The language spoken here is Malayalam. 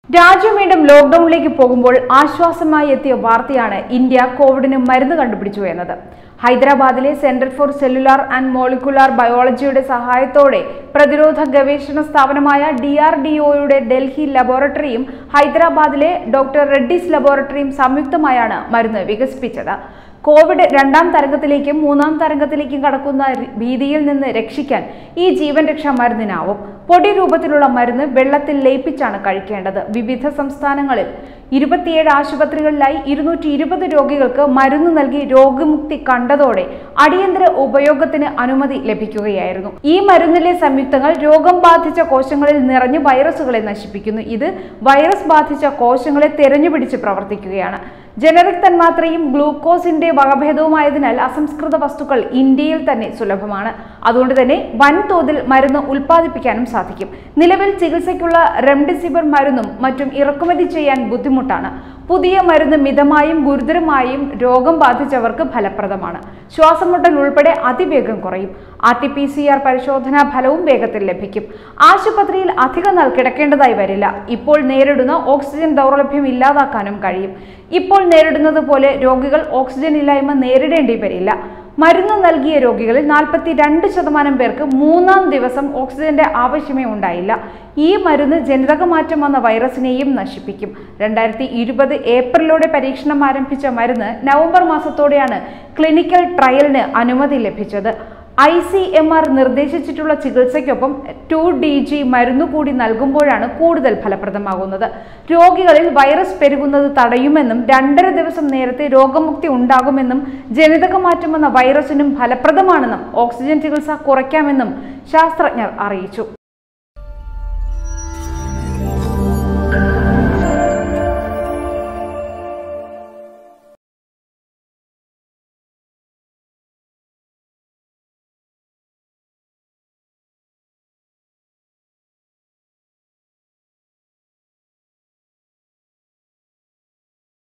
രാജ്യം വീണ്ടും ലോക്ഡൌണിലേക്ക് പോകുമ്പോൾ ആശ്വാസമായി എത്തിയ വാർത്തയാണ് ഇന്ത്യ കോവിഡിന് മരുന്ന് കണ്ടുപിടിച്ചു എന്നത് ഹൈദരാബാദിലെ centre for cellular and molecular ബയോളജിയുടെ സഹായത്തോടെ പ്രതിരോധ ഗവേഷണ സ്ഥാപനമായ ഡി ആർ ഡി ഒയുടെ ഡൽഹി ലബോറട്ടറിയും ഹൈദരാബാദിലെ ഡോക്ടർ റെഡ്ഡീസ് ലബോറട്ടറിയും സംയുക്തമായാണ് മരുന്ന് വികസിപ്പിച്ചത് കോവിഡ് രണ്ടാം തരംഗത്തിലേക്കും മൂന്നാം തരംഗത്തിലേക്കും കടക്കുന്ന രി- ഭീതിയിൽ നിന്ന് രക്ഷിക്കാൻ ഈ ജീവൻ രക്ഷാ മരുന്നിനാവും പൊടി രൂപത്തിലുള്ള മരുന്ന് വെള്ളത്തിൽ ലയിപ്പിച്ചാണ് കഴിക്കേണ്ടത് വിവിധ സംസ്ഥാനങ്ങളിൽ ഇരുപത്തിയേഴ് ആശുപത്രികളിലായി ഇരുന്നൂറ്റി ഇരുപത് രോഗികൾക്ക് മരുന്ന് നൽകി രോഗമുക്തി കണ്ടതോടെ അടിയന്തര ഉപയോഗത്തിന് അനുമതി ലഭിക്കുകയായിരുന്നു ഈ മരുന്നിലെ സംയുക്തങ്ങൾ രോഗം ബാധിച്ച കോശങ്ങളിൽ നിറഞ്ഞ് വൈറസുകളെ നശിപ്പിക്കുന്നു ഇത് വൈറസ് ബാധിച്ച കോശങ്ങളെ തെരഞ്ഞുപിടിച്ച് പ്രവർത്തിക്കുകയാണ് ജനറിക് തന്മാത്രയും ഗ്ലൂക്കോസിന്റെ വകഭേദവുമായതിനാൽ അസംസ്കൃത വസ്തുക്കൾ ഇന്ത്യയിൽ തന്നെ സുലഭമാണ് അതുകൊണ്ട് തന്നെ വൻതോതിൽ മരുന്ന് ഉൽപ്പാദിപ്പിക്കാനും സാധിക്കും നിലവിൽ ചികിത്സയ്ക്കുള്ള റെംഡെസിവിർ മരുന്നും മറ്റും ഇറക്കുമതി ചെയ്യാൻ ബുദ്ധിമുട്ടാണ് പുതിയ മരുന്ന് മിതമായും ഗുരുതരമായും രോഗം ബാധിച്ചവർക്ക് ഫലപ്രദമാണ് ശ്വാസമുട്ടൽ ഉൾപ്പെടെ അതിവേഗം കുറയും ആർ ടി പി സി ആർ പരിശോധനാ ഫലവും വേഗത്തിൽ ലഭിക്കും ആശുപത്രിയിൽ അധിക നാൾ കിടക്കേണ്ടതായി വരില്ല ഇപ്പോൾ നേരിടുന്ന ഓക്സിജൻ ദൗർലഭ്യം ഇല്ലാതാക്കാനും കഴിയും ഇപ്പോൾ നേരിടുന്നത് പോലെ രോഗികൾ ഓക്സിജൻ ഇല്ലായ്മ നേരിടേണ്ടി വരില്ല മരുന്ന് നൽകിയ രോഗികളിൽ നാൽപ്പത്തി രണ്ട് ശതമാനം പേർക്ക് മൂന്നാം ദിവസം ഓക്സിജന്റെ ആവശ്യമേ ഉണ്ടായില്ല ഈ മരുന്ന് ജനിതകമാറ്റം വന്ന വൈറസിനെയും നശിപ്പിക്കും രണ്ടായിരത്തി ഇരുപത് ഏപ്രിലോടെ പരീക്ഷണം ആരംഭിച്ച മരുന്ന് നവംബർ മാസത്തോടെയാണ് ക്ലിനിക്കൽ ട്രയലിന് അനുമതി ലഭിച്ചത് ഐ സി എം ആർ നിർദ്ദേശിച്ചിട്ടുള്ള ചികിത്സയ്ക്കൊപ്പം ടു ഡി ജി മരുന്നു കൂടി നൽകുമ്പോഴാണ് കൂടുതൽ ഫലപ്രദമാകുന്നത് രോഗികളിൽ വൈറസ് പെരുകുന്നത് തടയുമെന്നും രണ്ടര ദിവസം നേരത്തെ രോഗമുക്തി ഉണ്ടാകുമെന്നും ജനിതകമാറ്റം വന്ന വൈറസിനും ഫലപ്രദമാണെന്നും ഓക്സിജൻ ചികിത്സ കുറയ്ക്കാമെന്നും ശാസ്ത്രജ്ഞർ അറിയിച്ചു